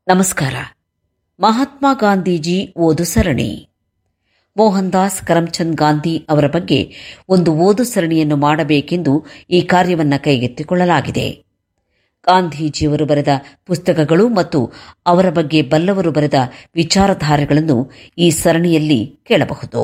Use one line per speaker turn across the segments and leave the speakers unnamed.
ನಮಸ್ಕಾರ ಮಹಾತ್ಮ ಗಾಂಧೀಜಿ ಓದು ಸರಣಿ ಮೋಹನ್ ದಾಸ್ ಕರಮ್ಚಂದ್ ಗಾಂಧಿ ಅವರ ಬಗ್ಗೆ ಒಂದು ಓದು ಸರಣಿಯನ್ನು ಮಾಡಬೇಕೆಂದು ಈ ಕಾರ್ಯವನ್ನು ಕೈಗೆತ್ತಿಕೊಳ್ಳಲಾಗಿದೆ ಗಾಂಧೀಜಿಯವರು ಬರೆದ ಪುಸ್ತಕಗಳು ಮತ್ತು ಅವರ ಬಗ್ಗೆ ಬಲ್ಲವರು ಬರೆದ ವಿಚಾರಧಾರೆಗಳನ್ನು ಈ ಸರಣಿಯಲ್ಲಿ ಕೇಳಬಹುದು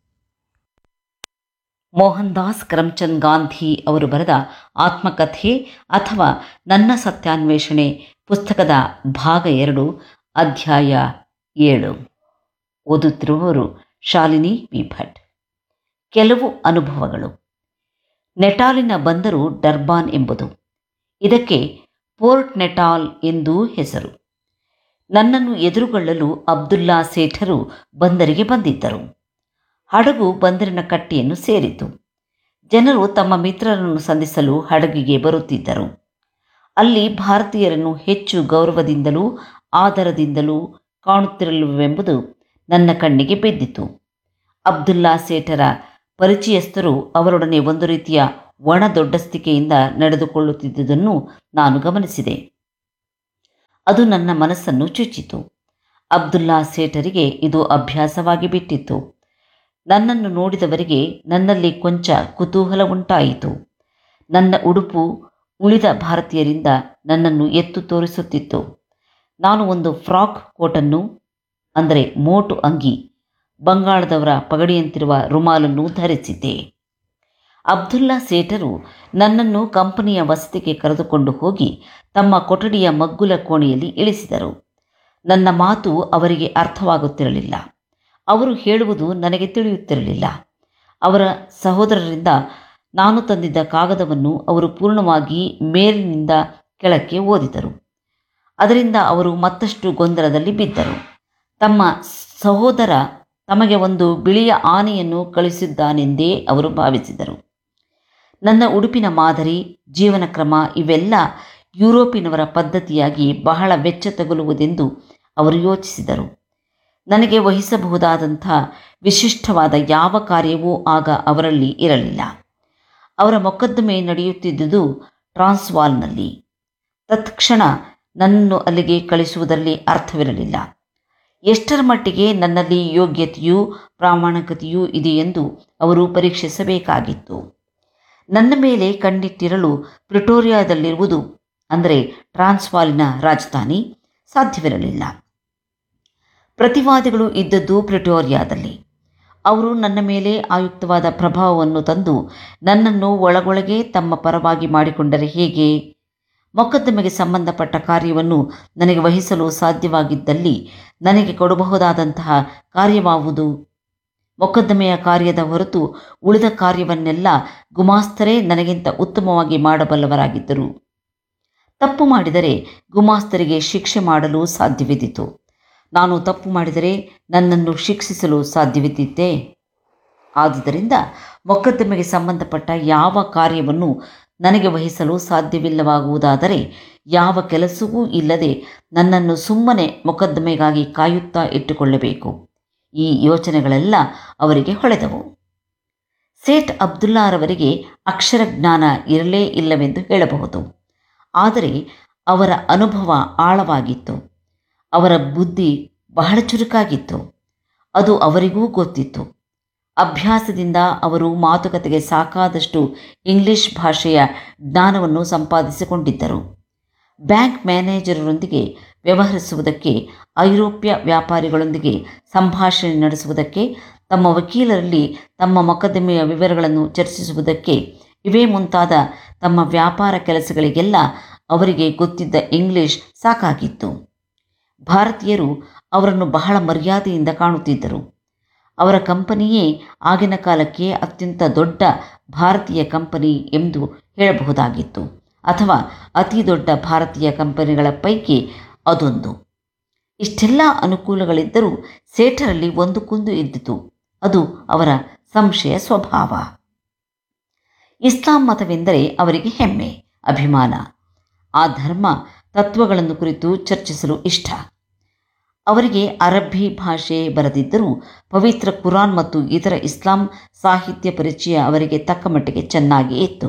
ಮೋಹನ್ ದಾಸ್ ಕರಮ್ಚಂದ್ ಗಾಂಧಿ ಅವರು ಬರೆದ ಆತ್ಮಕಥೆ ಅಥವಾ ನನ್ನ ಸತ್ಯಾನ್ವೇಷಣೆ ಪುಸ್ತಕದ ಭಾಗ ಎರಡು ಅಧ್ಯಾಯ ಏಳು ಓದುತ್ತಿರುವವರು ಶಾಲಿನಿ ವಿ ಭಟ್ ಕೆಲವು ಅನುಭವಗಳು ನೆಟಾಲಿನ ಬಂದರು ಡರ್ಬಾನ್ ಎಂಬುದು ಇದಕ್ಕೆ ಪೋರ್ಟ್ ನೆಟಾಲ್ ಎಂದೂ ಹೆಸರು ನನ್ನನ್ನು ಎದುರುಗೊಳ್ಳಲು ಅಬ್ದುಲ್ಲಾ ಸೇಠರು ಬಂದರಿಗೆ ಬಂದಿದ್ದರು ಹಡಗು ಬಂದರಿನ ಕಟ್ಟಿಯನ್ನು ಸೇರಿತು ಜನರು ತಮ್ಮ ಮಿತ್ರರನ್ನು ಸಂಧಿಸಲು ಹಡಗಿಗೆ ಬರುತ್ತಿದ್ದರು ಅಲ್ಲಿ ಭಾರತೀಯರನ್ನು ಹೆಚ್ಚು ಗೌರವದಿಂದಲೂ ಆದರದಿಂದಲೂ ಕಾಣುತ್ತಿರಲಿವೆಂಬುದು ನನ್ನ ಕಣ್ಣಿಗೆ ಬಿದ್ದಿತು ಅಬ್ದುಲ್ಲಾ ಸೇಠರ ಪರಿಚಯಸ್ಥರು ಅವರೊಡನೆ ಒಂದು ರೀತಿಯ ಒಣ ದೊಡ್ಡಸ್ತಿಕೆಯಿಂದ ನಡೆದುಕೊಳ್ಳುತ್ತಿದ್ದುದನ್ನು ನಾನು ಗಮನಿಸಿದೆ ಅದು ನನ್ನ ಮನಸ್ಸನ್ನು ಚುಚ್ಚಿತು ಅಬ್ದುಲ್ಲಾ ಸೇಠರಿಗೆ ಇದು ಅಭ್ಯಾಸವಾಗಿ ಬಿಟ್ಟಿತ್ತು ನನ್ನನ್ನು ನೋಡಿದವರಿಗೆ ನನ್ನಲ್ಲಿ ಕೊಂಚ ಕುತೂಹಲ ಉಂಟಾಯಿತು ನನ್ನ ಉಡುಪು ಉಳಿದ ಭಾರತೀಯರಿಂದ ನನ್ನನ್ನು ಎತ್ತು ತೋರಿಸುತ್ತಿತ್ತು ನಾನು ಒಂದು ಫ್ರಾಕ್ ಕೋಟನ್ನು ಅಂದರೆ ಮೋಟು ಅಂಗಿ ಬಂಗಾಳದವರ ಪಗಡಿಯಂತಿರುವ ರುಮಾಲನ್ನು ಧರಿಸಿದ್ದೆ ಅಬ್ದುಲ್ಲಾ ಸೇಠರು ನನ್ನನ್ನು ಕಂಪನಿಯ ವಸತಿಗೆ ಕರೆದುಕೊಂಡು ಹೋಗಿ ತಮ್ಮ ಕೊಠಡಿಯ ಮಗ್ಗುಲ ಕೋಣೆಯಲ್ಲಿ ಇಳಿಸಿದರು ನನ್ನ ಮಾತು ಅವರಿಗೆ ಅರ್ಥವಾಗುತ್ತಿರಲಿಲ್ಲ ಅವರು ಹೇಳುವುದು ನನಗೆ ತಿಳಿಯುತ್ತಿರಲಿಲ್ಲ ಅವರ ಸಹೋದರರಿಂದ ನಾನು ತಂದಿದ್ದ ಕಾಗದವನ್ನು ಅವರು ಪೂರ್ಣವಾಗಿ ಮೇಲಿನಿಂದ ಕೆಳಕ್ಕೆ ಓದಿದರು ಅದರಿಂದ ಅವರು ಮತ್ತಷ್ಟು ಗೊಂದಲದಲ್ಲಿ ಬಿದ್ದರು ತಮ್ಮ ಸಹೋದರ ತಮಗೆ ಒಂದು ಬಿಳಿಯ ಆನೆಯನ್ನು ಕಳಿಸಿದ್ದಾನೆಂದೇ ಅವರು ಭಾವಿಸಿದರು ನನ್ನ ಉಡುಪಿನ ಮಾದರಿ ಜೀವನ ಕ್ರಮ ಇವೆಲ್ಲ ಯುರೋಪಿನವರ ಪದ್ಧತಿಯಾಗಿ ಬಹಳ ವೆಚ್ಚ ತಗುಲುವುದೆಂದು ಅವರು ಯೋಚಿಸಿದರು ನನಗೆ ವಹಿಸಬಹುದಾದಂಥ ವಿಶಿಷ್ಟವಾದ ಯಾವ ಕಾರ್ಯವೂ ಆಗ ಅವರಲ್ಲಿ ಇರಲಿಲ್ಲ ಅವರ ಮೊಕದ್ದಮೆ ನಡೆಯುತ್ತಿದ್ದುದು ಟ್ರಾನ್ಸ್ವಾಲ್ನಲ್ಲಿ ತತ್ಕ್ಷಣ ನನ್ನನ್ನು ಅಲ್ಲಿಗೆ ಕಳಿಸುವುದರಲ್ಲಿ ಅರ್ಥವಿರಲಿಲ್ಲ ಎಷ್ಟರ ಮಟ್ಟಿಗೆ ನನ್ನಲ್ಲಿ ಯೋಗ್ಯತೆಯೂ ಪ್ರಾಮಾಣಿಕತೆಯೂ ಇದೆಯೆಂದು ಅವರು ಪರೀಕ್ಷಿಸಬೇಕಾಗಿತ್ತು ನನ್ನ ಮೇಲೆ ಕಣ್ಣಿಟ್ಟಿರಲು ಪ್ರಿಟೋರಿಯಾದಲ್ಲಿರುವುದು ಅಂದರೆ ಟ್ರಾನ್ಸ್ವಾಲಿನ ರಾಜಧಾನಿ ಸಾಧ್ಯವಿರಲಿಲ್ಲ ಪ್ರತಿವಾದಿಗಳು ಇದ್ದದ್ದು ಪ್ರಿಟೋರಿಯಾದಲ್ಲಿ ಅವರು ನನ್ನ ಮೇಲೆ ಆಯುಕ್ತವಾದ ಪ್ರಭಾವವನ್ನು ತಂದು ನನ್ನನ್ನು ಒಳಗೊಳಗೆ ತಮ್ಮ ಪರವಾಗಿ ಮಾಡಿಕೊಂಡರೆ ಹೇಗೆ ಮೊಕದ್ದಮೆಗೆ ಸಂಬಂಧಪಟ್ಟ ಕಾರ್ಯವನ್ನು ನನಗೆ ವಹಿಸಲು ಸಾಧ್ಯವಾಗಿದ್ದಲ್ಲಿ ನನಗೆ ಕೊಡಬಹುದಾದಂತಹ ಕಾರ್ಯವಾವುದು ಮೊಕದ್ದಮೆಯ ಕಾರ್ಯದ ಹೊರತು ಉಳಿದ ಕಾರ್ಯವನ್ನೆಲ್ಲ ಗುಮಾಸ್ತರೇ ನನಗಿಂತ ಉತ್ತಮವಾಗಿ ಮಾಡಬಲ್ಲವರಾಗಿದ್ದರು ತಪ್ಪು ಮಾಡಿದರೆ ಗುಮಾಸ್ತರಿಗೆ ಶಿಕ್ಷೆ ಮಾಡಲು ಸಾಧ್ಯವಿದ್ದಿತು ನಾನು ತಪ್ಪು ಮಾಡಿದರೆ ನನ್ನನ್ನು ಶಿಕ್ಷಿಸಲು ಸಾಧ್ಯವಿದ್ದಿತ್ತೆ ಆದುದರಿಂದ ಮೊಕದ್ದಮೆಗೆ ಸಂಬಂಧಪಟ್ಟ ಯಾವ ಕಾರ್ಯವನ್ನು ನನಗೆ ವಹಿಸಲು ಸಾಧ್ಯವಿಲ್ಲವಾಗುವುದಾದರೆ ಯಾವ ಕೆಲಸವೂ ಇಲ್ಲದೆ ನನ್ನನ್ನು ಸುಮ್ಮನೆ ಮೊಕದ್ದಮೆಗಾಗಿ ಕಾಯುತ್ತಾ ಇಟ್ಟುಕೊಳ್ಳಬೇಕು ಈ ಯೋಚನೆಗಳೆಲ್ಲ ಅವರಿಗೆ ಹೊಳೆದವು ಸೇಠ್ ಅಬ್ದುಲ್ಲಾರವರಿಗೆ ಅಕ್ಷರ ಜ್ಞಾನ ಇರಲೇ ಇಲ್ಲವೆಂದು ಹೇಳಬಹುದು ಆದರೆ ಅವರ ಅನುಭವ ಆಳವಾಗಿತ್ತು ಅವರ ಬುದ್ಧಿ ಬಹಳ ಚುರುಕಾಗಿತ್ತು ಅದು ಅವರಿಗೂ ಗೊತ್ತಿತ್ತು ಅಭ್ಯಾಸದಿಂದ ಅವರು ಮಾತುಕತೆಗೆ ಸಾಕಾದಷ್ಟು ಇಂಗ್ಲಿಷ್ ಭಾಷೆಯ ಜ್ಞಾನವನ್ನು ಸಂಪಾದಿಸಿಕೊಂಡಿದ್ದರು ಬ್ಯಾಂಕ್ ಮ್ಯಾನೇಜರರೊಂದಿಗೆ ವ್ಯವಹರಿಸುವುದಕ್ಕೆ ಐರೋಪ್ಯ ವ್ಯಾಪಾರಿಗಳೊಂದಿಗೆ ಸಂಭಾಷಣೆ ನಡೆಸುವುದಕ್ಕೆ ತಮ್ಮ ವಕೀಲರಲ್ಲಿ ತಮ್ಮ ಮೊಕದ್ದಮೆಯ ವಿವರಗಳನ್ನು ಚರ್ಚಿಸುವುದಕ್ಕೆ ಇವೇ ಮುಂತಾದ ತಮ್ಮ ವ್ಯಾಪಾರ ಕೆಲಸಗಳಿಗೆಲ್ಲ ಅವರಿಗೆ ಗೊತ್ತಿದ್ದ ಇಂಗ್ಲಿಷ್ ಸಾಕಾಗಿತ್ತು ಭಾರತೀಯರು ಅವರನ್ನು ಬಹಳ ಮರ್ಯಾದೆಯಿಂದ ಕಾಣುತ್ತಿದ್ದರು ಅವರ ಕಂಪನಿಯೇ ಆಗಿನ ಕಾಲಕ್ಕೆ ಅತ್ಯಂತ ದೊಡ್ಡ ಭಾರತೀಯ ಕಂಪನಿ ಎಂದು ಹೇಳಬಹುದಾಗಿತ್ತು ಅಥವಾ ಅತಿ ದೊಡ್ಡ ಭಾರತೀಯ ಕಂಪನಿಗಳ ಪೈಕಿ ಅದೊಂದು ಇಷ್ಟೆಲ್ಲ ಅನುಕೂಲಗಳಿದ್ದರೂ ಸೇಠರಲ್ಲಿ ಒಂದು ಕುಂದು ಇದ್ದಿತು ಅದು ಅವರ ಸಂಶಯ ಸ್ವಭಾವ ಇಸ್ಲಾಂ ಮತವೆಂದರೆ ಅವರಿಗೆ ಹೆಮ್ಮೆ ಅಭಿಮಾನ ಆ ಧರ್ಮ ತತ್ವಗಳನ್ನು ಕುರಿತು ಚರ್ಚಿಸಲು ಇಷ್ಟ ಅವರಿಗೆ ಅರಬ್ಬಿ ಭಾಷೆ ಬರದಿದ್ದರೂ ಪವಿತ್ರ ಕುರಾನ್ ಮತ್ತು ಇತರ ಇಸ್ಲಾಂ ಸಾಹಿತ್ಯ ಪರಿಚಯ ಅವರಿಗೆ ತಕ್ಕ ಮಟ್ಟಿಗೆ ಚೆನ್ನಾಗಿ ಇತ್ತು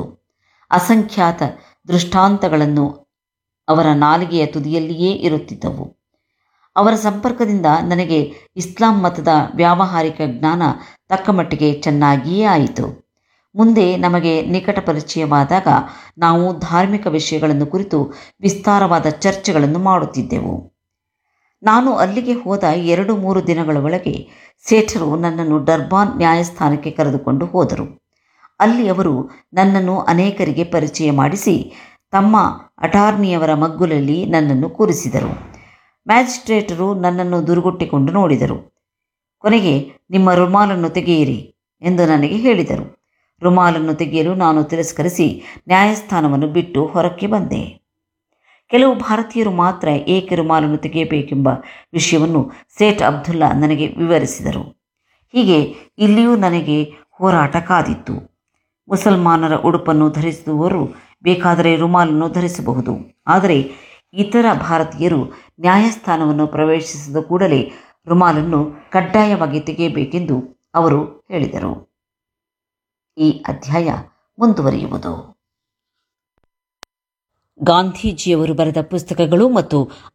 ಅಸಂಖ್ಯಾತ ದೃಷ್ಟಾಂತಗಳನ್ನು ಅವರ ನಾಲಿಗೆಯ ತುದಿಯಲ್ಲಿಯೇ ಇರುತ್ತಿದ್ದವು ಅವರ ಸಂಪರ್ಕದಿಂದ ನನಗೆ ಇಸ್ಲಾಂ ಮತದ ವ್ಯಾವಹಾರಿಕ ಜ್ಞಾನ ತಕ್ಕಮಟ್ಟಿಗೆ ಚೆನ್ನಾಗಿಯೇ ಆಯಿತು ಮುಂದೆ ನಮಗೆ ನಿಕಟ ಪರಿಚಯವಾದಾಗ ನಾವು ಧಾರ್ಮಿಕ ವಿಷಯಗಳನ್ನು ಕುರಿತು ವಿಸ್ತಾರವಾದ ಚರ್ಚೆಗಳನ್ನು ಮಾಡುತ್ತಿದ್ದೆವು ನಾನು ಅಲ್ಲಿಗೆ ಹೋದ ಎರಡು ಮೂರು ದಿನಗಳ ಒಳಗೆ ಸೇಠರು ನನ್ನನ್ನು ಡರ್ಬಾನ್ ನ್ಯಾಯಸ್ಥಾನಕ್ಕೆ ಕರೆದುಕೊಂಡು ಹೋದರು ಅಲ್ಲಿ ಅವರು ನನ್ನನ್ನು ಅನೇಕರಿಗೆ ಪರಿಚಯ ಮಾಡಿಸಿ ತಮ್ಮ ಅಟಾರ್ನಿಯವರ ಮಗ್ಗುಲಲ್ಲಿ ನನ್ನನ್ನು ಕೂರಿಸಿದರು ಮ್ಯಾಜಿಸ್ಟ್ರೇಟರು ನನ್ನನ್ನು ದುರುಗುಟ್ಟಿಕೊಂಡು ನೋಡಿದರು ಕೊನೆಗೆ ನಿಮ್ಮ ರುಮಾಲನ್ನು ತೆಗೆಯಿರಿ ಎಂದು ನನಗೆ ಹೇಳಿದರು ರುಮಾಲನ್ನು ತೆಗೆಯಲು ನಾನು ತಿರಸ್ಕರಿಸಿ ನ್ಯಾಯಸ್ಥಾನವನ್ನು ಬಿಟ್ಟು ಹೊರಕ್ಕೆ ಬಂದೆ ಕೆಲವು ಭಾರತೀಯರು ಮಾತ್ರ ಏಕೆ ರುಮಾಲನ್ನು ತೆಗೆಯಬೇಕೆಂಬ ವಿಷಯವನ್ನು ಸೇಠ್ ಅಬ್ದುಲ್ಲಾ ನನಗೆ ವಿವರಿಸಿದರು ಹೀಗೆ ಇಲ್ಲಿಯೂ ನನಗೆ ಹೋರಾಟ ಕಾದಿತ್ತು ಮುಸಲ್ಮಾನರ ಉಡುಪನ್ನು ಧರಿಸುವವರು ಬೇಕಾದರೆ ರುಮಾಲನ್ನು ಧರಿಸಬಹುದು ಆದರೆ ಇತರ ಭಾರತೀಯರು ನ್ಯಾಯಸ್ಥಾನವನ್ನು ಪ್ರವೇಶಿಸಿದ ಕೂಡಲೇ ರುಮಾಲನ್ನು ಕಡ್ಡಾಯವಾಗಿ ತೆಗೆಯಬೇಕೆಂದು ಅವರು ಹೇಳಿದರು ಈ ಅಧ್ಯಾಯ ಮುಂದುವರಿಯುವುದು ಗಾಂಧೀಜಿಯವರು ಬರೆದ ಪುಸ್ತಕಗಳು ಮತ್ತು